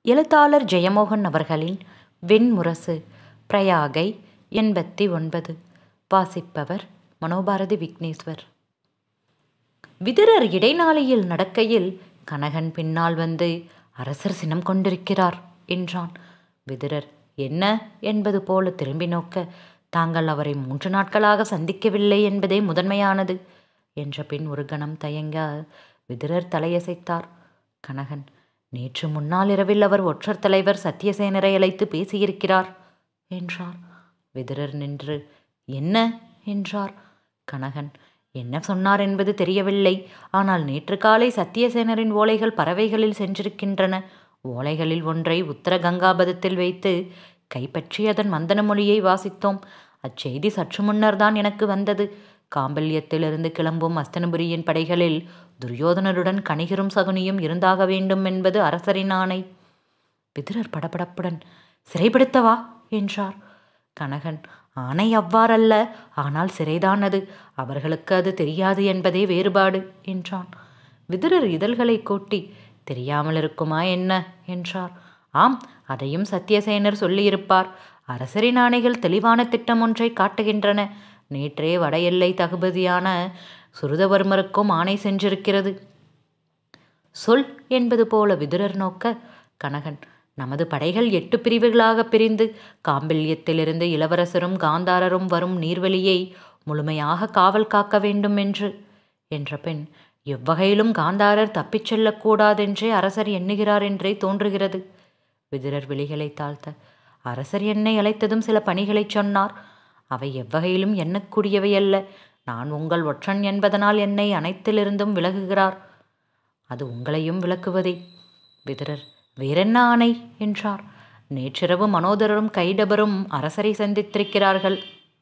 எழுத்தாளர் ஜெயமோகன் அவர்களின் வெண்முரசு பிரயாகை எண்பத்தி ஒன்பது வாசிப்பவர் மனோபாரதி விக்னேஸ்வர் விதுரர் இடைநாளியில் நடக்கையில் கனகன் பின்னால் வந்து அரசர் சினம் கொண்டிருக்கிறார் என்றான் விதுரர் என்ன என்பது போல திரும்பி நோக்க தாங்கள் அவரை மூன்று நாட்களாக சந்திக்கவில்லை என்பதே முதன்மையானது என்ற பின் ஒரு கணம் தயங்க விதுரர் தலையசைத்தார் கனகன் நேற்று முன்னாள் இரவில் அவர் ஒற்றர் தலைவர் சத்தியசேனரை அழைத்து பேசியிருக்கிறார் என்றார் விதுரர் நின்று என்ன என்றார் கனகன் என்ன சொன்னார் என்பது தெரியவில்லை ஆனால் நேற்று காலை சத்தியசேனரின் ஓலைகள் பறவைகளில் சென்றிருக்கின்றன ஓலைகளில் ஒன்றை உத்தர கங்காபதத்தில் வைத்து கைப்பற்றி அதன் மந்தன மொழியை வாசித்தோம் அச்செய்தி சற்று முன்னர் தான் எனக்கு வந்தது காம்பல்யத்திலிருந்து கிளம்பும் அஸ்தனபுரியின் படைகளில் துரியோதனருடன் கணிகரும் சகுனியும் இருந்தாக வேண்டும் என்பது அரசரின் ஆணை விதுரர் படபடப்புடன் சிறைப்படுத்தவா என்றார் கனகன் ஆணை அவ்வாறல்ல ஆனால் சிறைதான் அது அவர்களுக்கு அது தெரியாது என்பதே வேறுபாடு என்றான் விதுரர் இதழ்களை கூட்டி தெரியாமல் இருக்குமா என்ன என்றார் ஆம் அதையும் சத்தியசேனர் சொல்லியிருப்பார் அரசரின் ஆணைகள் தெளிவான திட்டம் ஒன்றை காட்டுகின்றன நேற்றே வட எல்லை தகுபதியான சுருதவர்மருக்கும் ஆணை சென்றிருக்கிறது சொல் என்பது போல விதுரர் நோக்க கனகன் நமது படைகள் எட்டு பிரிவுகளாக பிரிந்து காம்பில்யத்திலிருந்து இளவரசரும் காந்தாரரும் வரும் நீர்வழியை முழுமையாக காவல் காக்க வேண்டும் என்று என்ற பெண் எவ்வகையிலும் காந்தாரர் தப்பிச் செல்லக்கூடாதென்றே அரசர் எண்ணுகிறார் என்றே தோன்றுகிறது விதுரர் விழிகளை தாழ்த்த அரசர் என்னை அழைத்ததும் சில பணிகளைச் சொன்னார் அவை எவ்வகையிலும் எண்ணக்கூடியவை அல்ல நான் உங்கள் ஒற்றன் என்பதனால் என்னை அனைத்திலிருந்தும் விலகுகிறார் அது உங்களையும் விளக்குவதே விதுரர் வேறென்ன ஆணை என்றார் நேற்றிரவு மனோதரரும் கைடபரும் அரசரை சந்தித்திருக்கிறார்கள்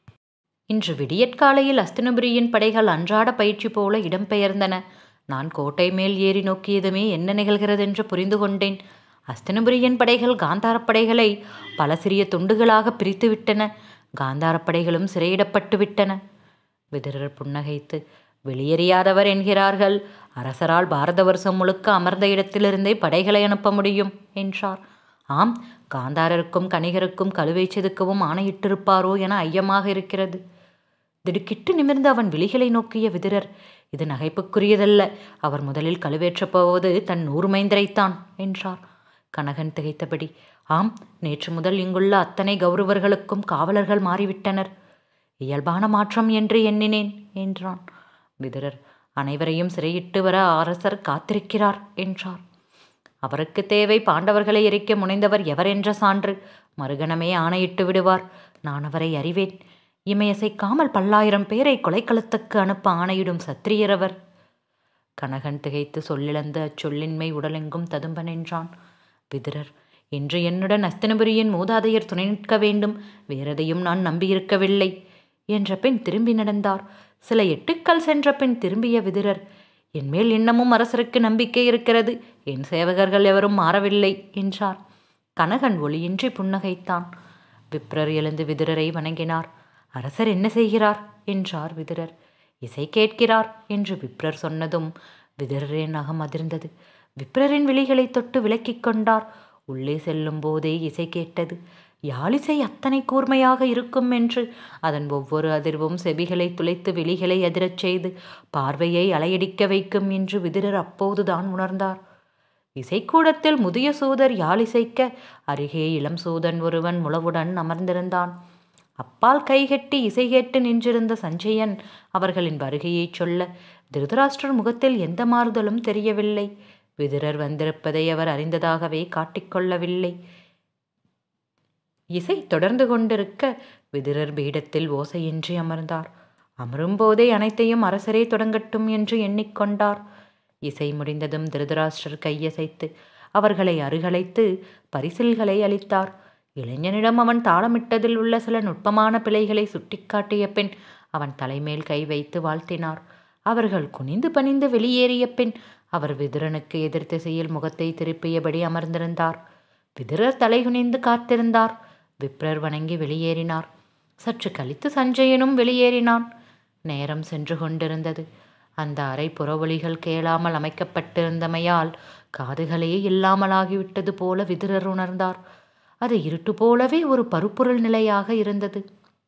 இன்று விடியற்காலையில் அஸ்தினபுரியின் படைகள் அன்றாட பயிற்சி போல இடம்பெயர்ந்தன நான் கோட்டை மேல் ஏறி நோக்கியதுமே என்ன நிகழ்கிறதென்று புரிந்து கொண்டேன் அஸ்தினபுரியின் படைகள் காந்தாரப் படைகளை பல சிறிய துண்டுகளாக பிரித்துவிட்டன காந்தாரப் படைகளும் சிறையிடப்பட்டு விட்டன விதுரர் புன்னகைத்து வெளியேறியாதவர் என்கிறார்கள் அரசரால் பாரத வருஷம் முழுக்க அமர்ந்த இடத்திலிருந்தே படைகளை அனுப்ப முடியும் என்றார் ஆம் காந்தாரருக்கும் கணிகருக்கும் கழுவை செதுக்கவும் ஆணையிட்டிருப்பாரோ என ஐயமாக இருக்கிறது திடுக்கிட்டு நிமிர்ந்து அவன் விழிகளை நோக்கிய விதுரர் இது நகைப்புக்குரியதல்ல அவர் முதலில் கழுவேற்றப் போவது தன் நூறு மைந்தரைத்தான் என்றார் கனகன் திகைத்தபடி ஆம் நேற்று முதல் இங்குள்ள அத்தனை கௌரவர்களுக்கும் காவலர்கள் மாறிவிட்டனர் இயல்பான மாற்றம் என்று எண்ணினேன் என்றான் விதுரர் அனைவரையும் சிறையிட்டு வர அரசர் காத்திருக்கிறார் என்றார் அவருக்கு தேவை பாண்டவர்களை எரிக்க முனைந்தவர் எவர் என்ற சான்று மறுகணமே ஆணையிட்டு விடுவார் நான் அவரை அறிவேன் இமையசைக்காமல் பல்லாயிரம் பேரை கொலைக்களத்துக்கு அனுப்ப ஆணையிடும் சத்திரியரவர் கனகன் திகைத்து சொல்லிழந்த அச்சொல்லின்மை உடலெங்கும் ததும்ப நின்றான் விதுரர் இன்று என்னுடன் அஸ்தினபுரியின் மூதாதையர் துணை நிற்க வேண்டும் வேறெதையும் நான் நம்பியிருக்கவில்லை என்ற பெண் திரும்பி நடந்தார் சில எட்டுக்கள் சென்ற பின் திரும்பிய விதுரர் என்மேல் இன்னமும் அரசருக்கு நம்பிக்கை இருக்கிறது என் சேவகர்கள் எவரும் மாறவில்லை என்றார் கனகன் ஒளியின்றி புன்னகைத்தான் விப்ரர் எழுந்து விதுரரை வணங்கினார் அரசர் என்ன செய்கிறார் என்றார் விதுரர் இசை கேட்கிறார் என்று விப்ரர் சொன்னதும் விதுரரின் அகம் அதிர்ந்தது விப்ரரின் விழிகளை தொட்டு விலக்கிக் கொண்டார் உள்ளே செல்லும் போதே இசை கேட்டது யாழிசை அத்தனை கூர்மையாக இருக்கும் என்று அதன் ஒவ்வொரு அதிர்வும் செபிகளை துளைத்து விழிகளை அதிரச் செய்து பார்வையை அலையடிக்க வைக்கும் என்று விதிரர் அப்போதுதான் உணர்ந்தார் இசைக்கூடத்தில் முதிய சூதர் யாழிசைக்க அருகே இளம் சூதன் ஒருவன் முழவுடன் அமர்ந்திருந்தான் அப்பால் கைகட்டி இசை கேட்டு நின்றிருந்த சஞ்சயன் அவர்களின் வருகையைச் சொல்ல திருதராஷ்டிரர் முகத்தில் எந்த மாறுதலும் தெரியவில்லை விதுரர் வந்திருப்பதை அவர் அறிந்ததாகவே காட்டிக்கொள்ளவில்லை இசை தொடர்ந்து கொண்டிருக்க விதுரர் பீடத்தில் ஓசையின்றி அமர்ந்தார் அமரும்போதே அனைத்தையும் அரசரே தொடங்கட்டும் என்று எண்ணிக்கொண்டார் இசை முடிந்ததும் திருதராஷ்டிரர் கையசைத்து அவர்களை அருகழைத்து பரிசில்களை அளித்தார் இளைஞனிடம் அவன் தாளமிட்டதில் உள்ள சில நுட்பமான பிழைகளை சுட்டிக்காட்டிய பின் அவன் தலைமேல் கை வைத்து வாழ்த்தினார் அவர்கள் குனிந்து பணிந்து வெளியேறிய பின் அவர் விதுரனுக்கு எதிர் திசையில் முகத்தை திருப்பியபடி அமர்ந்திருந்தார் விதுரர் தலைகுனிந்து காத்திருந்தார் விப்ரர் வணங்கி வெளியேறினார் சற்று கழித்து சஞ்சயனும் வெளியேறினான் நேரம் சென்று கொண்டிருந்தது அந்த அறை புறவொலிகள் கேளாமல் அமைக்கப்பட்டிருந்தமையால் காதுகளே இல்லாமலாகிவிட்டது போல விதுரர் உணர்ந்தார் அது இருட்டு போலவே ஒரு பருப்பொருள் நிலையாக இருந்தது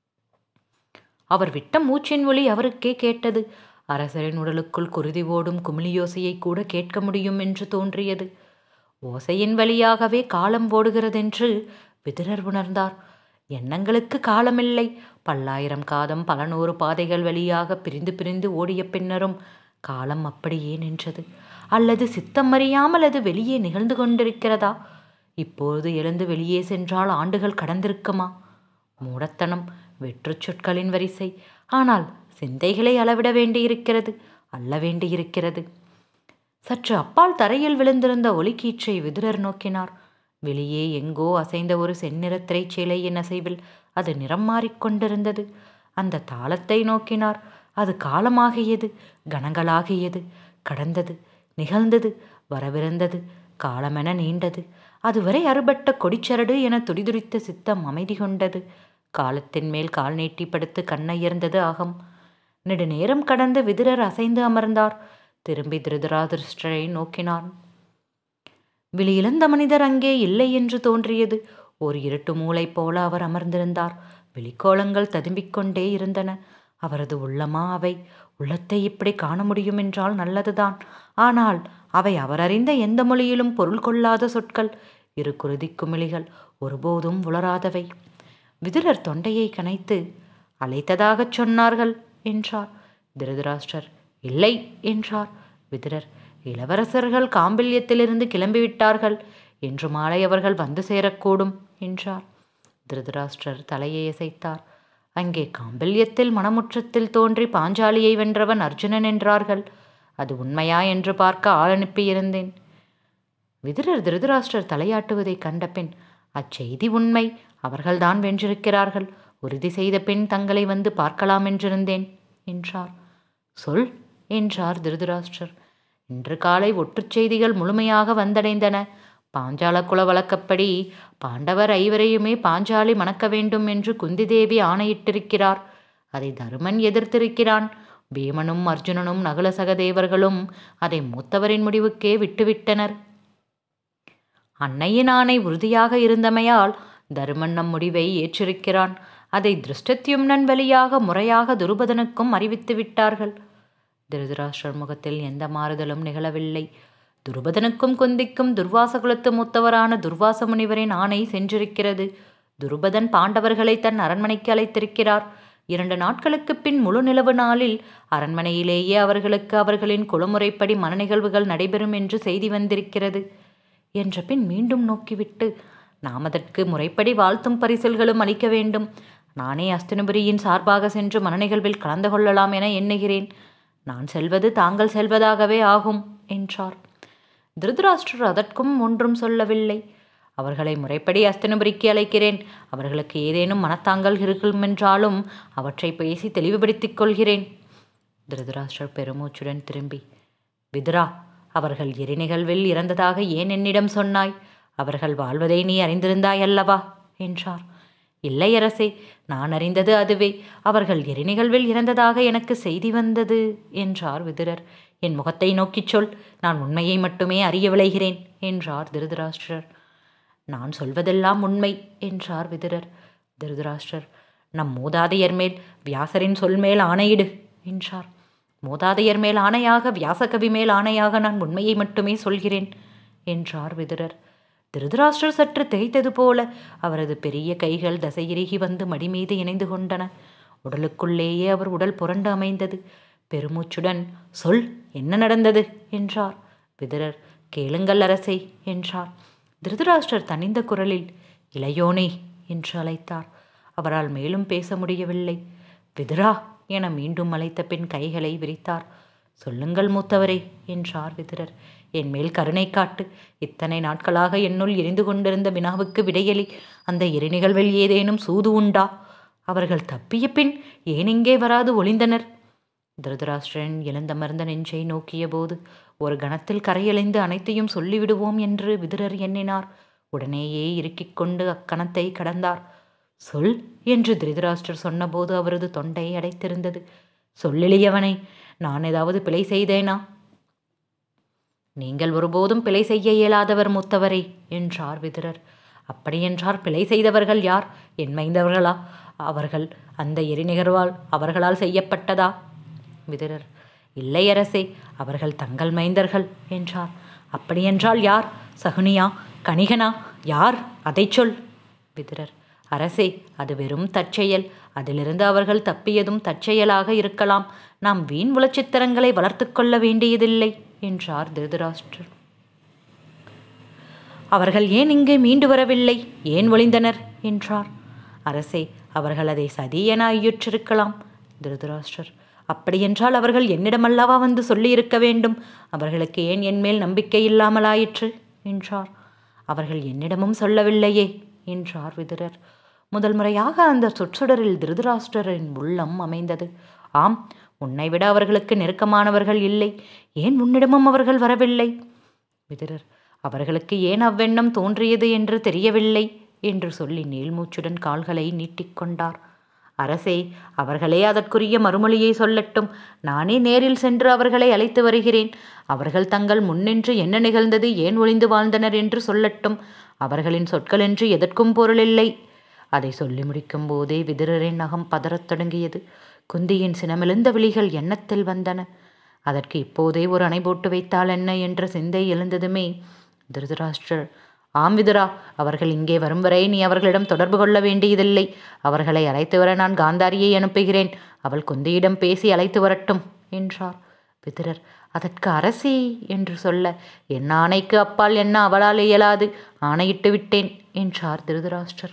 அவர் விட்ட மூச்சின் ஒலி அவருக்கே கேட்டது அரசரின் உடலுக்குள் குருதி ஓடும் குமிழியோசையை கூட கேட்க முடியும் என்று தோன்றியது ஓசையின் வழியாகவே காலம் ஓடுகிறதென்று விதுரர் உணர்ந்தார் எண்ணங்களுக்கு காலமில்லை பல்லாயிரம் காதம் பல நூறு பாதைகள் வழியாக பிரிந்து பிரிந்து ஓடிய பின்னரும் காலம் அப்படியே நின்றது அல்லது சித்தம் அறியாமல் அது வெளியே நிகழ்ந்து கொண்டிருக்கிறதா இப்பொழுது எழுந்து வெளியே சென்றால் ஆண்டுகள் கடந்திருக்குமா மூடத்தனம் வெற்றுச் சொற்களின் வரிசை ஆனால் சிந்தைகளை அளவிட வேண்டியிருக்கிறது அல்ல வேண்டியிருக்கிறது சற்று அப்பால் தரையில் விழுந்திருந்த ஒலிக்கீற்றை விதுரர் நோக்கினார் வெளியே எங்கோ அசைந்த ஒரு செந்நிற திரைச்சீலையின் அசைவில் அது நிறம் மாறிக்கொண்டிருந்தது அந்த தாளத்தை நோக்கினார் அது காலமாகியது கணங்களாகியது கடந்தது நிகழ்ந்தது வரவிருந்தது காலமென நீண்டது அதுவரை அறுபட்ட கொடிச்சரடு என துடிதுடித்த சித்தம் அமைதி கொண்டது காலத்தின் மேல் கால் நீட்டி படுத்து கண்ணயர்ந்தது அகம் நெடுநேரம் கடந்து விதுரர் அசைந்து அமர்ந்தார் திரும்பி திருதராதிருஷ்டரை நோக்கினான் விழியிழந்த மனிதர் அங்கே இல்லை என்று தோன்றியது ஒரு இருட்டு மூளை போல அவர் அமர்ந்திருந்தார் வெளிக்கோளங்கள் ததும்பிக் கொண்டே இருந்தன அவரது உள்ளமா அவை உள்ளத்தை இப்படி காண முடியும் என்றால் நல்லதுதான் ஆனால் அவை அவர் அறிந்த எந்த மொழியிலும் பொருள் கொள்ளாத சொற்கள் இரு குருதி குமிழிகள் ஒருபோதும் உளராதவை விதுரர் தொண்டையை கனைத்து அழைத்ததாகச் சொன்னார்கள் என்றார் திருதராஷ்டர் இல்லை என்றார் விதுரர் இளவரசர்கள் காம்பில்யத்திலிருந்து கிளம்பிவிட்டார்கள் இன்று மாலை அவர்கள் வந்து சேரக்கூடும் என்றார் திருதராஷ்டிரர் தலையை அசைத்தார் அங்கே காம்பில்யத்தில் மனமுற்றத்தில் தோன்றி பாஞ்சாலியை வென்றவன் அர்ஜுனன் என்றார்கள் அது உண்மையா என்று பார்க்க ஆள் அனுப்பியிருந்தேன் விதுரர் திருதராஷ்டிரர் தலையாட்டுவதைக் கண்ட பின் அச்செய்தி உண்மை அவர்கள்தான் வென்றிருக்கிறார்கள் உறுதி செய்த பின் தங்களை வந்து பார்க்கலாம் என்றிருந்தேன் என்றார் சொல் என்றார் திருதராஷ்டிரர் இன்று காலை ஒற்றுச் செய்திகள் முழுமையாக வந்தடைந்தன பாஞ்சால குல வழக்கப்படி பாண்டவர் ஐவரையுமே பாஞ்சாலி மணக்க வேண்டும் என்று குந்தி தேவி ஆணையிட்டிருக்கிறார் அதை தருமன் எதிர்த்திருக்கிறான் பீமனும் அர்ஜுனனும் நகுல சகதேவர்களும் அதை மூத்தவரின் முடிவுக்கே விட்டுவிட்டனர் அன்னையின் ஆணை உறுதியாக இருந்தமையால் தருமன் நம் முடிவை ஏற்றிருக்கிறான் அதை திருஷ்டத்யும்னன் வழியாக முறையாக துருபதனுக்கும் அறிவித்து விட்டார்கள் திருதராஷ்டிரர் முகத்தில் எந்த மாறுதலும் நிகழவில்லை துருபதனுக்கும் குந்திக்கும் துர்வாச குலத்து மூத்தவரான துர்வாச முனிவரின் ஆணை சென்றிருக்கிறது துருபதன் பாண்டவர்களை தன் அரண்மனைக்கு அழைத்திருக்கிறார் இரண்டு நாட்களுக்கு பின் முழு நிலவு நாளில் அரண்மனையிலேயே அவர்களுக்கு அவர்களின் குலமுறைப்படி மனநிகழ்வுகள் நடைபெறும் என்று செய்தி வந்திருக்கிறது என்ற பின் மீண்டும் நோக்கிவிட்டு நாம் அதற்கு முறைப்படி வாழ்த்தும் பரிசல்களும் அளிக்க வேண்டும் நானே அஸ்தினபுரியின் சார்பாக சென்று மனநிகழ்வில் கலந்து கொள்ளலாம் என எண்ணுகிறேன் நான் செல்வது தாங்கள் செல்வதாகவே ஆகும் என்றார் திருதராஷ்டிரர் அதற்கும் ஒன்றும் சொல்லவில்லை அவர்களை முறைப்படி அஸ்தினபுரிக்கு அழைக்கிறேன் அவர்களுக்கு ஏதேனும் மனத்தாங்கல் இருக்குமென்றாலும் அவற்றை பேசி தெளிவுபடுத்திக் கொள்கிறேன் திருதராஷ்டிரர் பெருமூச்சுடன் திரும்பி விதுரா அவர்கள் எரிநிகழ்வில் இறந்ததாக ஏன் என்னிடம் சொன்னாய் அவர்கள் வாழ்வதை நீ அறிந்திருந்தாய் அல்லவா என்றார் இல்லை அரசே நான் அறிந்தது அதுவே அவர்கள் எரிநிகழ்வில் இறந்ததாக எனக்கு செய்தி வந்தது என்றார் விதுரர் என் முகத்தை நோக்கிச் சொல் நான் உண்மையை மட்டுமே அறிய விளைகிறேன் என்றார் திருதராஷ்டிரர் நான் சொல்வதெல்லாம் உண்மை என்றார் விதுரர் திருதராஷ்டிரர் நம் மூதாதையர் மேல் வியாசரின் சொல் மேல் ஆணையிடு என்றார் மூதாதையர் மேல் ஆணையாக வியாசகவி மேல் ஆணையாக நான் உண்மையை மட்டுமே சொல்கிறேன் என்றார் விதுரர் திருதராஷ்டிரர் சற்று திகைத்தது போல அவரது பெரிய கைகள் தசையிறுகி வந்து மடி மீது இணைந்து கொண்டன உடலுக்குள்ளேயே அவர் உடல் புரண்டு அமைந்தது பெருமூச்சுடன் சொல் என்ன நடந்தது என்றார் விதுரர் கேளுங்கள் அரசே என்றார் திருதராஷ்டிரர் தனிந்த குரலில் இளையோனே என்று அழைத்தார் அவரால் மேலும் பேச முடியவில்லை விதுரா என மீண்டும் அழைத்த பின் கைகளை விரித்தார் சொல்லுங்கள் மூத்தவரே என்றார் விதுரர் என் மேல் கருணை காட்டு இத்தனை நாட்களாக என்னுள் எரிந்து கொண்டிருந்த வினாவுக்கு விடையளி அந்த எரிநிகழ்வில் ஏதேனும் சூது உண்டா அவர்கள் தப்பிய பின் ஏன் இங்கே வராது ஒளிந்தனர் திருதராஷ்டிரன் எழுந்தமர்ந்த நெஞ்சை நோக்கிய போது ஒரு கணத்தில் கரையலைந்து அனைத்தையும் சொல்லிவிடுவோம் என்று விதுரர் எண்ணினார் உடனேயே இறுக்கிக் கொண்டு அக்கணத்தை கடந்தார் சொல் என்று திருதராஷ்டிரர் சொன்னபோது அவரது தொண்டை அடைத்திருந்தது சொல்லிளியவனை நான் ஏதாவது பிழை செய்தேனா நீங்கள் ஒருபோதும் பிழை செய்ய இயலாதவர் மூத்தவரே என்றார் விதுரர் அப்படியென்றார் பிழை செய்தவர்கள் யார் என் மைந்தவர்களா அவர்கள் அந்த எரிநிகழ்வால் அவர்களால் செய்யப்பட்டதா விதுரர் இல்லை அரசே அவர்கள் தங்கள் மைந்தர்கள் என்றார் அப்படியென்றால் யார் சகுனியா கணிகனா யார் அதைச் சொல் விதுரர் அரசே அது வெறும் தற்செயல் அதிலிருந்து அவர்கள் தப்பியதும் தற்செயலாக இருக்கலாம் நாம் வீண் உளச்சித்திரங்களை வளர்த்து கொள்ள வேண்டியதில்லை என்றார் திருதராஷ்டிரர் அவர்கள் ஏன் இங்கு மீண்டு வரவில்லை ஏன் ஒளிந்தனர் என்றார் அரசே அவர்கள் அதை சதி என ஐயுற்றிருக்கலாம் திருதராஷ்டிரர் அப்படியென்றால் அவர்கள் என்னிடமல்லவா வந்து சொல்லியிருக்க வேண்டும் அவர்களுக்கு ஏன் என் மேல் நம்பிக்கை இல்லாமலாயிற்று என்றார் அவர்கள் என்னிடமும் சொல்லவில்லையே என்றார் விதுரர் முதல் முறையாக அந்த சொற்சுடரில் திருதராஷ்டிரரின் உள்ளம் அமைந்தது ஆம் உன்னை விட அவர்களுக்கு நெருக்கமானவர்கள் இல்லை ஏன் உன்னிடமும் அவர்கள் வரவில்லை விதுரர் அவர்களுக்கு ஏன் அவ்வெண்ணம் தோன்றியது என்று தெரியவில்லை என்று சொல்லி நீள்மூச்சுடன் கால்களை நீட்டிக்கொண்டார் அரசே அவர்களே அதற்குரிய மறுமொழியை சொல்லட்டும் நானே நேரில் சென்று அவர்களை அழைத்து வருகிறேன் அவர்கள் தங்கள் முன்னின்று என்ன நிகழ்ந்தது ஏன் ஒளிந்து வாழ்ந்தனர் என்று சொல்லட்டும் அவர்களின் சொற்கள் என்று எதற்கும் பொருளில்லை அதை சொல்லி முடிக்கும் போதே விதுரரின் நகம் பதறத் தொடங்கியது குந்தியின் சினமெழுந்த விழிகள் எண்ணத்தில் வந்தன அதற்கு இப்போதே ஒரு அணை போட்டு வைத்தால் என்ன என்ற சிந்தை எழுந்ததுமே திருதராஷ்டிரர் ஆம் விதுரா அவர்கள் இங்கே வரும் வரை நீ அவர்களிடம் தொடர்பு கொள்ள வேண்டியதில்லை அவர்களை அழைத்து வர நான் காந்தாரியை அனுப்புகிறேன் அவள் குந்தியிடம் பேசி அழைத்து வரட்டும் என்றார் விதுரர் அதற்கு அரசி என்று சொல்ல என் ஆணைக்கு அப்பால் என்ன அவளால் இயலாது ஆணையிட்டு விட்டேன் என்றார் திருதராஷ்டிரர்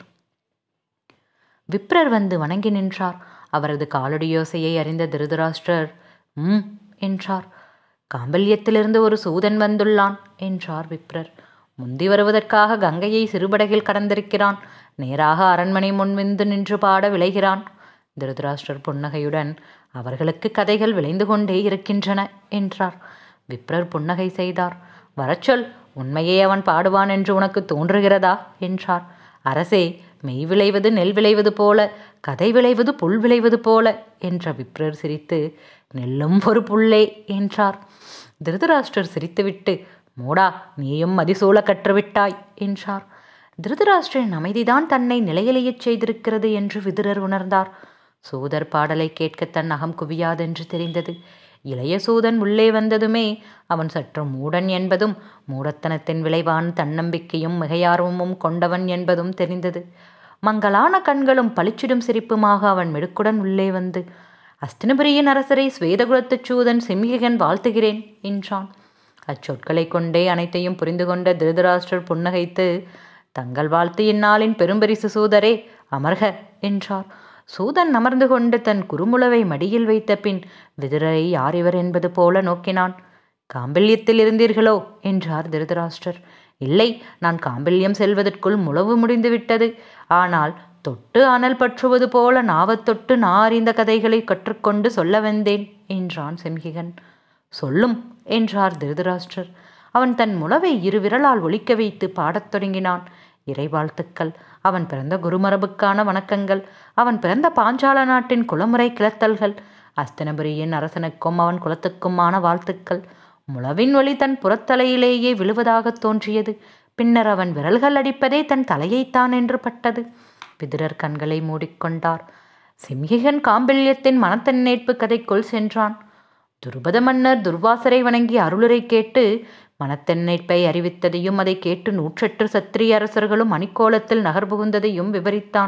விப்ரர் வந்து வணங்கி நின்றார் அவரது காலடியோசையை அறிந்த திருதராஷ்டிரர் ம் என்றார் காம்பல்யத்திலிருந்து ஒரு சூதன் வந்துள்ளான் என்றார் விப்ரர் முந்தி வருவதற்காக கங்கையை சிறுபடகில் கடந்திருக்கிறான் நேராக அரண்மனை முன் வந்து நின்று பாட விளைகிறான் திருதராஷ்டிரர் புன்னகையுடன் அவர்களுக்கு கதைகள் விளைந்து கொண்டே இருக்கின்றன என்றார் விப்ரர் புன்னகை செய்தார் வரச்சொல் உண்மையே அவன் பாடுவான் என்று உனக்கு தோன்றுகிறதா என்றார் அரசே மெய் விளைவது நெல் விளைவது போல கதை விளைவது புல் விளைவது போல என்ற விப்ரர் சிரித்து நெல்லும் ஒரு புல்லே என்றார் திருதராஷ்டிரர் சிரித்துவிட்டு மூடா நீயும் மதிசூழ கற்றுவிட்டாய் என்றார் திருதராஷ்டிரன் அமைதிதான் தன்னை நிலையிலேயச் செய்திருக்கிறது என்று விதுரர் உணர்ந்தார் சூதர் பாடலை கேட்க தன் அகம் குவியாதென்று தெரிந்தது இளைய சூதன் உள்ளே வந்ததுமே அவன் சற்று மூடன் என்பதும் மூடத்தனத்தின் விளைவான் தன்னம்பிக்கையும் மிகையார்வமும் கொண்டவன் என்பதும் தெரிந்தது மங்களான கண்களும் பளிச்சிடும் சிரிப்புமாக அவன் மெடுக்குடன் உள்ளே வந்து அஸ்தினபுரியின் அரசரை ஸ்வேதகுலத்துச் சூதன் செம்மிகன் வாழ்த்துகிறேன் என்றான் அச்சொற்களை கொண்டே அனைத்தையும் புரிந்து கொண்ட திருதராஷ்டிரர் புன்னகைத்து தங்கள் வாழ்த்து இந்நாளின் பெரும்பரிசு சூதரே அமர்க என்றார் சூதன் அமர்ந்து கொண்டு தன் குறுமுளவை மடியில் வைத்த பின் விதுரரை யார் இவர் என்பது போல நோக்கினான் காம்பல்யத்தில் இருந்தீர்களோ என்றார் திருதராஷ்டிரர் இல்லை நான் காம்பல்யம் செல்வதற்குள் முழவு முடிந்துவிட்டது ஆனால் தொட்டு அனல் பற்றுவது போல நாவத் தொட்டு நான் அறிந்த கதைகளை கற்றுக்கொண்டு சொல்ல வந்தேன் என்றான் செம்கிகன் சொல்லும் என்றார் திருதராஷ்டிரர் அவன் தன் முழவை இரு விரலால் ஒலிக்க வைத்து பாடத் தொடங்கினான் இறைவாழ்த்துக்கள் அவன் பிறந்த குருமரபுக்கான வணக்கங்கள் அவன் பிறந்த பாஞ்சால நாட்டின் குலமுறை கிளத்தல்கள் அஸ்தனபுரியின் அரசனுக்கும் அவன் குலத்துக்குமான வாழ்த்துக்கள் முழவின் ஒளி தன் புறத்தலையிலேயே விழுவதாகத் தோன்றியது பின்னர் அவன் விரல்கள் அடிப்பதே தன் தலையைத்தான் என்று பட்டது விதுரர் கண்களை மூடிக்கொண்டார் சிம்ஹிகன் காம்பில்யத்தின் மனத்தன்னேற்பு கதைக்குள் சென்றான் துருபத மன்னர் துர்வாசரை வணங்கி அருளுரை கேட்டு மனத்தென்னேற்பை அறிவித்ததையும் அதை கேட்டு நூற்றெட்டு சத்திரிய அரசர்களும் மணிக்கோலத்தில் நகர் புகுந்ததையும் விவரித்தான்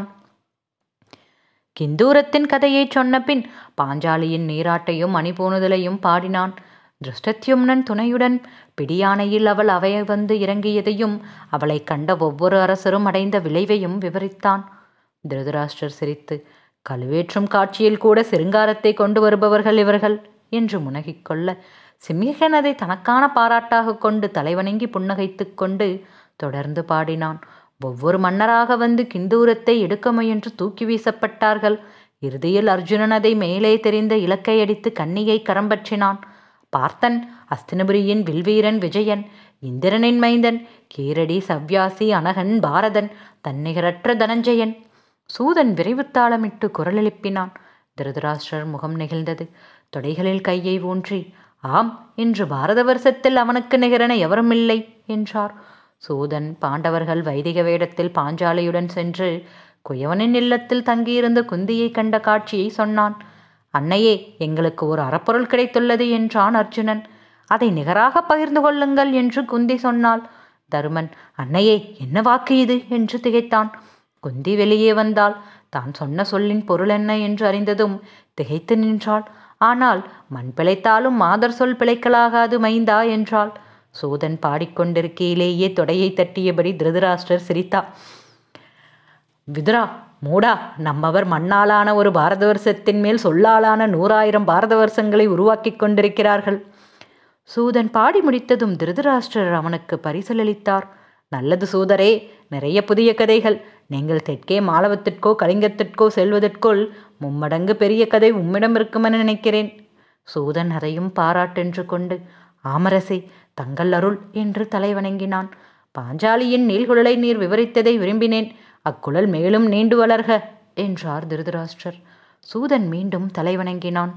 கிந்தூரத்தின் கதையைச் சொன்ன பின் பாஞ்சாலியின் நீராட்டையும் அணிபூணுதலையும் பாடினான் திருஷ்டத்யும்னன் துணையுடன் பிடியானையில் அவள் அவை வந்து இறங்கியதையும் அவளை கண்ட ஒவ்வொரு அரசரும் அடைந்த விளைவையும் விவரித்தான் திருதராஷ்டிரர் சிரித்து கழுவேற்றும் காட்சியில் கூட சிருங்காரத்தை கொண்டு வருபவர்கள் இவர்கள் என்று முனகிக்கொள்ள சிம்மிகன் அதை தனக்கான பாராட்டாக கொண்டு தலைவணங்கி புன்னகைத்துக் கொண்டு தொடர்ந்து பாடினான் ஒவ்வொரு மன்னராக வந்து கிந்தூரத்தை எடுக்க முயன்று தூக்கி வீசப்பட்டார்கள் இறுதியில் அர்ஜுனன் அதை மேலே தெரிந்த இலக்கை அடித்து கன்னியை கரம்பற்றினான் பார்த்தன் அஸ்தினபுரியின் வில்வீரன் விஜயன் இந்திரனின் மைந்தன் கீரடி சவ்யாசி அனகன் பாரதன் தன்னிகரற்ற தனஞ்சயன் சூதன் விரைவு தாளமிட்டு குரல் எழுப்பினான் திருதராஷ்டிரர் முகம் நெகிழ்ந்தது தொடைகளில் கையை ஊன்றி ஆம் இன்று பாரத வருஷத்தில் அவனுக்கு நிகரென எவருமில்லை என்றார் சூதன் பாண்டவர்கள் வைதிக வேடத்தில் பாஞ்சாலியுடன் சென்று குயவனின் இல்லத்தில் தங்கியிருந்த குந்தியை கண்ட காட்சியை சொன்னான் அன்னையே எங்களுக்கு ஒரு அறப்பொருள் கிடைத்துள்ளது என்றான் அர்ஜுனன் அதை நிகராக பகிர்ந்து கொள்ளுங்கள் என்று குந்தி சொன்னாள் தருமன் அன்னையே என்ன வாக்கு இது என்று திகைத்தான் குந்தி வெளியே வந்தாள் தான் சொன்ன சொல்லின் பொருள் என்ன என்று அறிந்ததும் திகைத்து நின்றாள் ஆனால் மண் பிழைத்தாலும் மாதர் சொல் பிழைக்கலாகாது மைந்தா என்றாள் சூதன் பாடிக்கொண்டிருக்கையிலேயே தொடையை தட்டியபடி திருதராஷ்டிரர் சிரித்தா விதுரா மூடா நம்மவர் மண்ணாலான ஒரு பாரத வருஷத்தின் மேல் சொல்லாலான நூறாயிரம் பாரத வருஷங்களை உருவாக்கி கொண்டிருக்கிறார்கள் சூதன் பாடி முடித்ததும் திருதராஷ்டிரர் அவனுக்கு பரிசலளித்தார் நல்லது சூதரே நிறைய புதிய கதைகள் நீங்கள் தெற்கே மாலவத்திற்கோ கலிங்கத்திற்கோ செல்வதற்குள் மும்மடங்கு பெரிய கதை உம்மிடம் இருக்குமென நினைக்கிறேன் சூதன் அதையும் பாராட்டென்று கொண்டு ஆமரசே தங்கள் அருள் என்று தலை வணங்கினான் பாஞ்சாலியின் நீள்குழலை நீர் விவரித்ததை விரும்பினேன் அக்குழல் மேலும் நீண்டு வளர்க என்றார் திருதராஷ்டிரர் சூதன் மீண்டும் தலை வணங்கினான்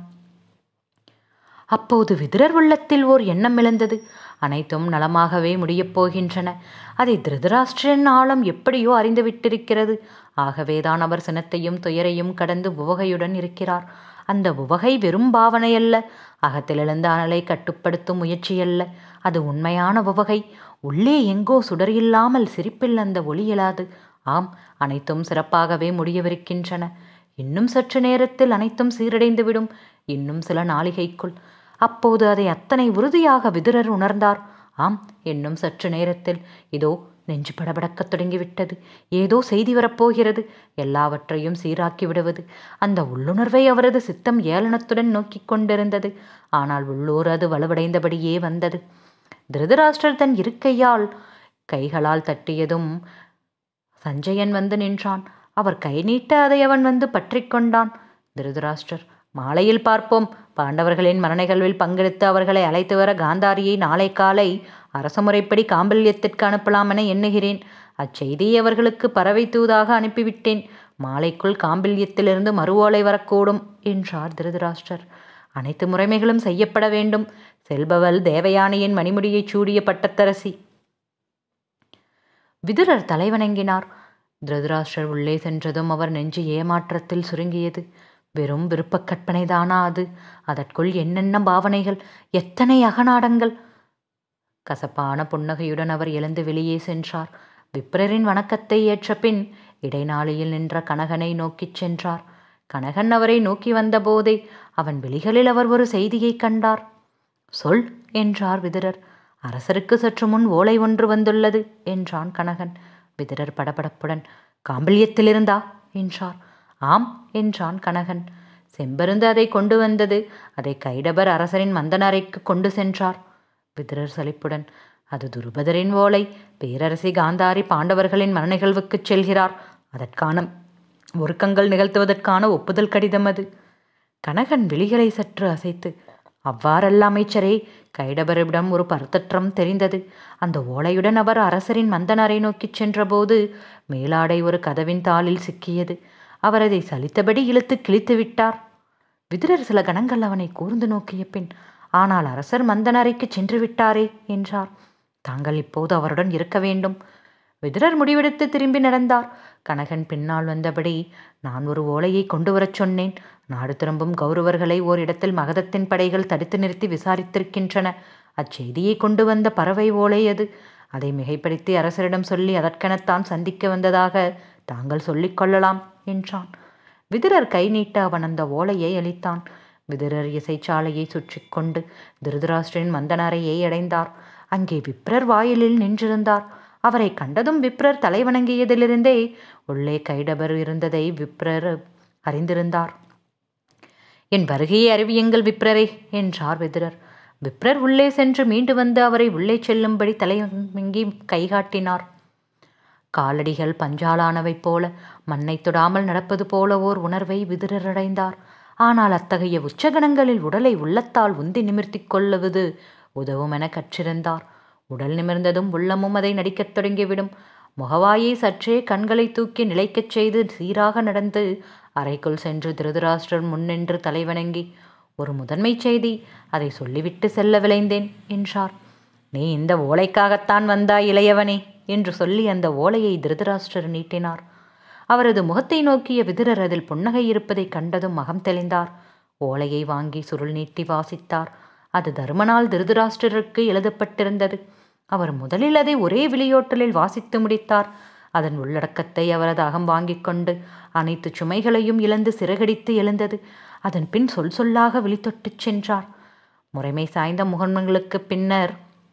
அப்போது விதுரர் உள்ளத்தில் ஓர் எண்ணம் எழுந்தது அனைத்தும் நலமாகவே முடியப் போகின்றன அதை திருதராஷ்டிரன் ஆழம் எப்படியோ அறிந்து விட்டிருக்கிறது ஆகவேதான் அவர் சினத்தையும் துயரையும் கடந்து உவகையுடன் இருக்கிறார் அந்த உவகை வெறும் பாவனையல்ல அகத்திலெழுந்த அனலை கட்டுப்படுத்தும் முயற்சியல்ல அது உண்மையான உவகை உள்ளே எங்கோ சுடர் இல்லாமல் சிரிப்பில் அந்த ஒளி எழாது ஆம் அனைத்தும் சிறப்பாகவே முடியவிருக்கின்றன இன்னும் சற்று நேரத்தில் அனைத்தும் சீரடைந்துவிடும் இன்னும் சில நாளிகைக்குள் அப்போது அதை அத்தனை உறுதியாக விதுரர் உணர்ந்தார் ஆம் இன்னும் சற்று நேரத்தில் இதோ நெஞ்சு படபடக்கத் தொடங்கிவிட்டது ஏதோ செய்தி வரப்போகிறது எல்லாவற்றையும் சீராக்கி விடுவது அந்த உள்ளுணர்வை அவரது சித்தம் ஏளனத்துடன் நோக்கிக் கொண்டிருந்தது ஆனால் உள்ளூர் அது வலுவடைந்தபடியே வந்தது திருதராஷ்டிரர் தன் இருக்கையால் கைகளால் தட்டியதும் சஞ்சயன் வந்து நின்றான் அவர் கை நீட்ட அதை அவன் வந்து பற்றி கொண்டான் திருதராஷ்டிரர் மாலையில் பார்ப்போம் பாண்டவர்களின் மரண நிகழ்வில் பங்கெடுத்து அவர்களை அழைத்து வர காந்தாரியை நாளை காலை அரசமுறைப்படி காம்பல்யத்திற்கு அனுப்பலாம் என எண்ணுகிறேன் அச்செய்தியை அவர்களுக்கு பறவை தூதாக அனுப்பிவிட்டேன் மாலைக்குள் காம்பில்யத்திலிருந்து மறுவோலை வரக்கூடும் என்றார் திருதராஷ்டிரர் அனைத்து முறைமைகளும் செய்யப்பட வேண்டும் செல்பவள் தேவயானையின் மணிமுடியைச் சூடிய பட்டத்தரசி விதுரர் தலைவணங்கினார் திருதராஷ்டிரர் உள்ளே சென்றதும் அவர் நெஞ்சு ஏமாற்றத்தில் சுருங்கியது வெறும் விருப்பக் கற்பனைதானா அது அதற்குள் என்னென்ன பாவனைகள் எத்தனை அகநாடங்கள் கசப்பான புன்னகையுடன் அவர் எழுந்து வெளியே சென்றார் விப்ரரின் வணக்கத்தை ஏற்ற பின் இடைநாளியில் நின்ற கனகனை நோக்கிச் சென்றார் கனகன் அவரை நோக்கி வந்தபோதே அவன் விழிகளில் அவர் ஒரு செய்தியைக் கண்டார் சொல் என்றார் விதுரர் அரசருக்கு சற்று முன் ஓலை ஒன்று வந்துள்ளது என்றான் கனகன் விதுரர் படபடப்புடன் காம்பல்யத்திலிருந்தா என்றார் ஆம் என்றான் கனகன் செம்பருந்து அதை கொண்டு வந்தது அதை கைடபர் அரசரின் மந்தனறைக்கு கொண்டு சென்றார் விதுரர் சலிப்புடன் அது துருபதரின் ஓலை பேரரசி காந்தாரி பாண்டவர்களின் மனநிகழ்வுக்குச் செல்கிறார் அதற்கான ஒருக்கங்கள் நிகழ்த்துவதற்கான ஒப்புதல் கடிதம் அது கனகன் விழிகளை சற்று அசைத்து அவ்வாறல்ல அமைச்சரே கைடபரிடம் ஒரு பரத்தற்றம் தெரிந்தது அந்த ஓலையுடன் அவர் அரசரின் மந்தனரை நோக்கிச் சென்றபோது மேலாடை ஒரு கதவின் தாளில் சிக்கியது அவர் அதை சலித்தபடி இழுத்து கிழித்து விட்டார் விதுரர் சில கணங்கள் அவனை கூர்ந்து நோக்கிய பின் ஆனால் அரசர் மந்தனறைக்கு சென்று விட்டாரே என்றார் தாங்கள் இப்போது அவருடன் இருக்க வேண்டும் விதுரர் முடிவெடுத்து திரும்பி நடந்தார் கனகன் பின்னால் வந்தபடி நான் ஒரு ஓலையை கொண்டு வரச் சொன்னேன் நாடு திரும்பும் கௌரவர்களை ஓரிடத்தில் மகதத்தின் படைகள் தடுத்து நிறுத்தி விசாரித்திருக்கின்றன அச்செய்தியை கொண்டு வந்த பறவை ஓலை அது அதை மிகைப்படுத்தி அரசரிடம் சொல்லி அதற்கெனத்தான் சந்திக்க வந்ததாக தாங்கள் சொல்லிக் கொள்ளலாம் என்றான் விதுரர் கை நீட்ட அவன் அந்த ஓலையை அளித்தான் விதுரர் இசைச்சாலையை சுற்றி கொண்டு திருதராஷ்டிரின் மந்தனரையை அடைந்தார் அங்கே விப்ரர் வாயிலில் நின்றிருந்தார் அவரை கண்டதும் விப்ரர் தலை வணங்கியதிலிருந்தே உள்ளே கைடபர் இருந்ததை விப்ரர் அறிந்திருந்தார் என் வருகையை அறிவியுங்கள் விப்ரரே என்றார் விதுரர் விப்ரர் உள்ளே சென்று மீண்டு வந்து அவரை உள்ளே செல்லும்படி தலை வங்கி கைகாட்டினார் காலடிகள் பஞ்சாலானவை போல மண்ணை தொடாமல் நடப்பது போல ஓர் உணர்வை விதுரர் அடைந்தார் ஆனால் அத்தகைய உச்சகணங்களில் உடலை உள்ளத்தால் உந்தி நிமிர்த்திக் கொள்ளுவது உதவும் என கற்றிருந்தார் உடல் நிமிர்ந்ததும் உள்ளமும் அதை நடிக்கத் தொடங்கிவிடும் முகவாயை சற்றே கண்களை தூக்கி நிலைக்கச் செய்து சீராக நடந்து அறைக்குள் சென்று திருதராஷ்டிரர் முன்னின்று தலைவணங்கி ஒரு முதன்மை செய்தி அதை சொல்லிவிட்டு செல்ல விளைந்தேன் என்றார் நீ இந்த ஓலைக்காகத்தான் வந்தாய் இளையவனே என்று சொல்லி அந்த ஓலையை திருதராஷ்டிரர் நீட்டினார் அவரது முகத்தை நோக்கிய விதுரர் அதில் புன்னகை இருப்பதை கண்டதும் மகம் தெளிந்தார் ஓலையை வாங்கி சுருள் நீட்டி வாசித்தார் அது தருமனால் திருதராஷ்டிரருக்கு எழுதப்பட்டிருந்தது அவர் முதலில் அதை ஒரே விளையோட்டலில் வாசித்து முடித்தார் அதன் உள்ளடக்கத்தை அவரது அகம் வாங்கிக் கொண்டு அனைத்து சுமைகளையும் இழந்து சிறகடித்து எழுந்தது அதன் பின் சொல் சொல்லாக விழித்தொட்டுச் சென்றார் முறைமை சாய்ந்த முகன்மங்களுக்கு பின்னர்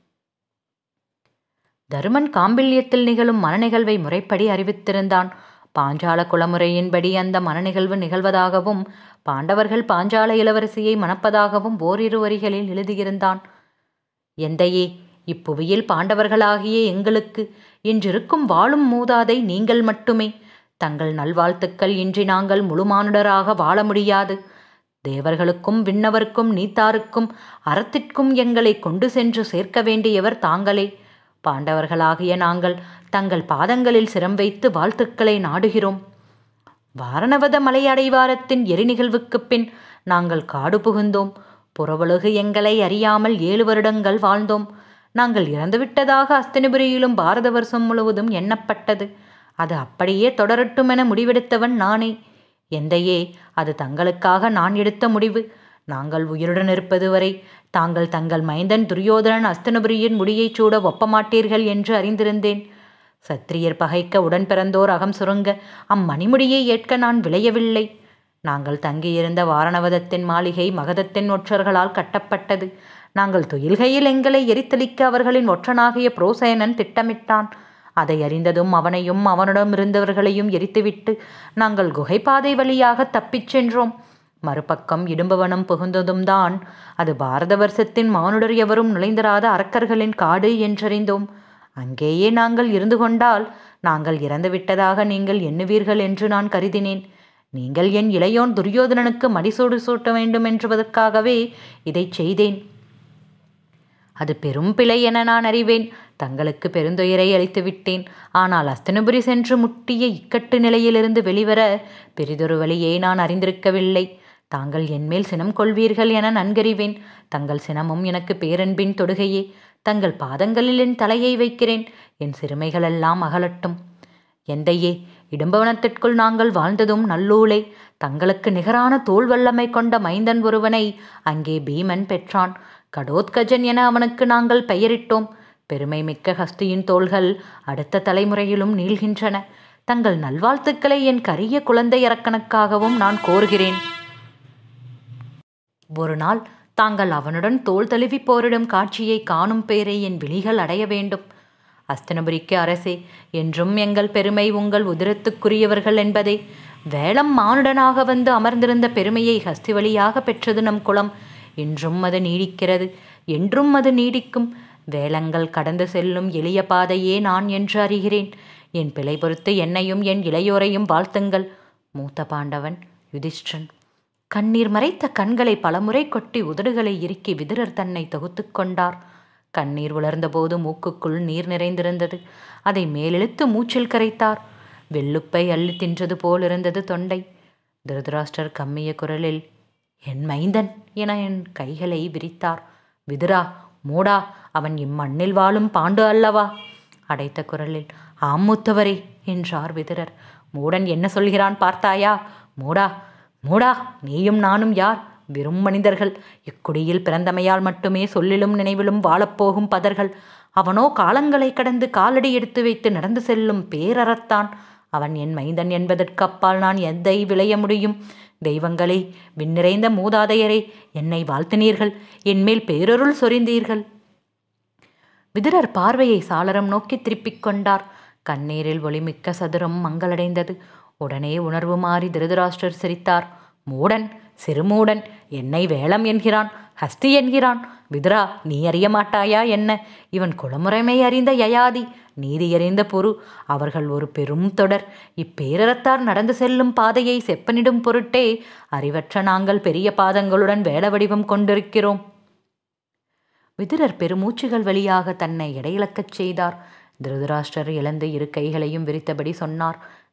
தருமன் காம்பில்யத்தில் நிகழும் மனநிகழ்வை முறைப்படி அறிவித்திருந்தான் பாஞ்சால குலமுறையின்படி அந்த மனநிகழ்வு நிகழ்வதாகவும் பாண்டவர்கள் பாஞ்சால இளவரசியை மணப்பதாகவும் ஓரிரு வரிகளில் எழுதியிருந்தான் எந்தையே இப்புவியில் பாண்டவர்களாகிய எங்களுக்கு இன்றிருக்கும் வாழும் மூதாதை நீங்கள் மட்டுமே தங்கள் நல்வாழ்த்துக்கள் இன்றி நாங்கள் முழுமானுடராக வாழ முடியாது தேவர்களுக்கும் விண்ணவர்க்கும் நீத்தாருக்கும் அறத்திற்கும் எங்களை கொண்டு சென்று சேர்க்க வேண்டியவர் தாங்களே பாண்டவர்களாகிய நாங்கள் தங்கள் பாதங்களில் சிரம் வைத்து வாழ்த்துக்களை நாடுகிறோம் வாரணவத மலையடைவாரத்தின் எரிநிகழ்வுக்குப் பின் நாங்கள் காடு புகுந்தோம் புறவுலகு எங்களை அறியாமல் ஏழு வருடங்கள் வாழ்ந்தோம் நாங்கள் இறந்துவிட்டதாக அஸ்தினபுரியிலும் பாரத வருஷம் முழுவதும் எண்ணப்பட்டது அது அப்படியே தொடரட்டும் என முடிவெடுத்தவன் நானே எந்தையே அது தங்களுக்காக நான் எடுத்த முடிவு நாங்கள் உயிருடன் இருப்பது வரை தாங்கள் தங்கள் மைந்தன் துரியோதனன் அஸ்தனபுரியின் முடியைச் சூட ஒப்பமாட்டீர்கள் என்று அறிந்திருந்தேன் சத்திரியர் பகைக்க உடன் பிறந்தோர் அகம் சுருங்க அம்மணிமுடியை ஏற்க நான் விளையவில்லை நாங்கள் தங்கியிருந்த வாரணவதத்தின் மாளிகை மகதத்தின் ஒற்றர்களால் கட்டப்பட்டது நாங்கள் துயில்கையில் எங்களை எரித்தளிக்க அவர்களின் ஒற்றனாகிய புரோசயனன் திட்டமிட்டான் அதை அறிந்ததும் அவனையும் அவனிடம் இருந்தவர்களையும் எரித்துவிட்டு நாங்கள் குகைப்பாதை வழியாக தப்பிச் சென்றோம் மறுபக்கம் இடும்பவனம் புகுந்ததும் தான் அது பாரத வருஷத்தின் மானுடர் எவரும் நுழைந்திராத அரக்கர்களின் காடு என்றறிந்தோம் அங்கேயே நாங்கள் இருந்து கொண்டால் நாங்கள் இறந்துவிட்டதாக நீங்கள் எண்ணுவீர்கள் என்று நான் கருதினேன் நீங்கள் என் இளையோன் துரியோதனனுக்கு மடிசூடு சூட்ட வேண்டும் என்பதற்காகவே இதைச் செய்தேன் அது பெரும் பிழை என நான் அறிவேன் தங்களுக்கு பெருந்துயரை அளித்து விட்டேன் ஆனால் அஸ்தனபுரி சென்று முட்டிய இக்கட்டு நிலையிலிருந்து வெளிவர பெரிதொரு வழியை நான் அறிந்திருக்கவில்லை தாங்கள் என்மேல் சினம் கொள்வீர்கள் என நன்கறிவேன் தங்கள் சினமும் எனக்கு பேரன்பின் தொடுகையே தங்கள் பாதங்களில் என் தலையை வைக்கிறேன் என் சிறுமைகளெல்லாம் அகலட்டும் எந்தையே இடும்பவனத்திற்குள் நாங்கள் வாழ்ந்ததும் நல்லூளே தங்களுக்கு நிகரான தோல் வல்லமை கொண்ட மைந்தன் ஒருவனை அங்கே பீமன் பெற்றான் கடோத்கஜன் என அவனுக்கு நாங்கள் பெயரிட்டோம் பெருமை மிக்க ஹஸ்தியின் தோள்கள் அடுத்த தலைமுறையிலும் நீள்கின்றன தங்கள் நல்வாழ்த்துக்களை என் கரிய குழந்தை அரக்கனுக்காகவும் நான் கோருகிறேன் ஒரு நாள் தாங்கள் அவனுடன் தோல் தழுவி போரிடும் காட்சியை காணும் பேரை என் விழிகள் அடைய வேண்டும் அஸ்தனபுரிக்கு அரசே என்றும் எங்கள் பெருமை உங்கள் உதிரத்துக்குரியவர்கள் என்பதை வேளம் மானுடனாக வந்து அமர்ந்திருந்த பெருமையை ஹஸ்தி வழியாக பெற்றது நம் குலம் இன்றும் அது நீடிக்கிறது என்றும் அது நீடிக்கும் வேளங்கள் கடந்து செல்லும் எளிய பாதையே நான் என்று அறிகிறேன் என் பிழை பொறுத்து என்னையும் என் இளையோரையும் வாழ்த்துங்கள் மூத்த பாண்டவன் யுதிஷ்டன் கண்ணீர் மறைத்த கண்களை பலமுறை கொட்டி உதடுகளை இறுக்கி விதுரர் தன்னை தொகுத்து கொண்டார் கண்ணீர் உலர்ந்தபோது மூக்குக்குள் நீர் நிறைந்திருந்தது அதை மேலெழுத்து மூச்சில் கரைத்தார் வெள்ளுப்பை அள்ளி தின்றது போல் இருந்தது தொண்டை திருதராஷ்டர் கம்மிய குரலில் என் மைந்தன் என என் கைகளை விரித்தார் விதுரா மூடா அவன் இம்மண்ணில் வாழும் பாண்டு அல்லவா அடைத்த குரலில் ஆமூத்தவரே என்றார் விதுரர் மூடன் என்ன சொல்கிறான் பார்த்தாயா மூடா மூடா நீயும் நானும் யார் வெறும் மனிதர்கள் இக்குடியில் பிறந்தமையால் மட்டுமே சொல்லிலும் நினைவிலும் வாழப்போகும் பதர்கள் அவனோ காலங்களை கடந்து காலடி எடுத்து வைத்து நடந்து செல்லும் பேரறத்தான் அவன் என் மைந்தன் என்பதற்கு அப்பால் நான் எதை விளைய முடியும் தெய்வங்களே விண்ணிறைந்த மூதாதையரே என்னை வாழ்த்தினீர்கள் என்மேல் பேரருள் சொரிந்தீர்கள் விதுரர் பார்வையை சாளரம் நோக்கி திருப்பிக் கொண்டார் கண்ணீரில் ஒளிமிக்க சதுரம் மங்களடைந்தது உடனே உணர்வு மாறி திருதராஷ்டர் சிரித்தார் மூடன் சிறுமூடன் என்னை வேளம் என்கிறான் ஹஸ்தி என்கிறான் விதுரா நீ அறிய மாட்டாயா என்ன இவன் குலமுறைமை அறிந்த யயாதி நீதி அறிந்த பொரு அவர்கள் ஒரு பெரும் தொடர் இப்பேரறத்தார் நடந்து செல்லும் பாதையை செப்பனிடும் பொருட்டே அறிவற்ற நாங்கள் பெரிய பாதங்களுடன் வேட வடிவம் கொண்டிருக்கிறோம் விதுரர் பெருமூச்சுகள் வழியாக தன்னை இடையிழக்கச் செய்தார் திருதராஷ்டர் இழந்து இரு கைகளையும் விரித்தபடி சொன்னார்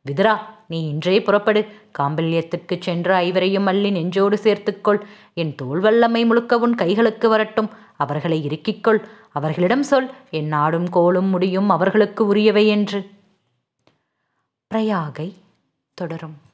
விதுரா நீ இன்றே புறப்படு காம்பல்யத்துக்குச் சென்ற ஐவரையும் அள்ளி நெஞ்சோடு சேர்த்துக்கொள் என் தோல் வல்லமை முழுக்க உன் கைகளுக்கு வரட்டும் அவர்களை இறுக்கிக்கொள் அவர்களிடம் சொல் என் நாடும் கோலும் முடியும் அவர்களுக்கு உரியவை என்று பிரயாகை தொடரும்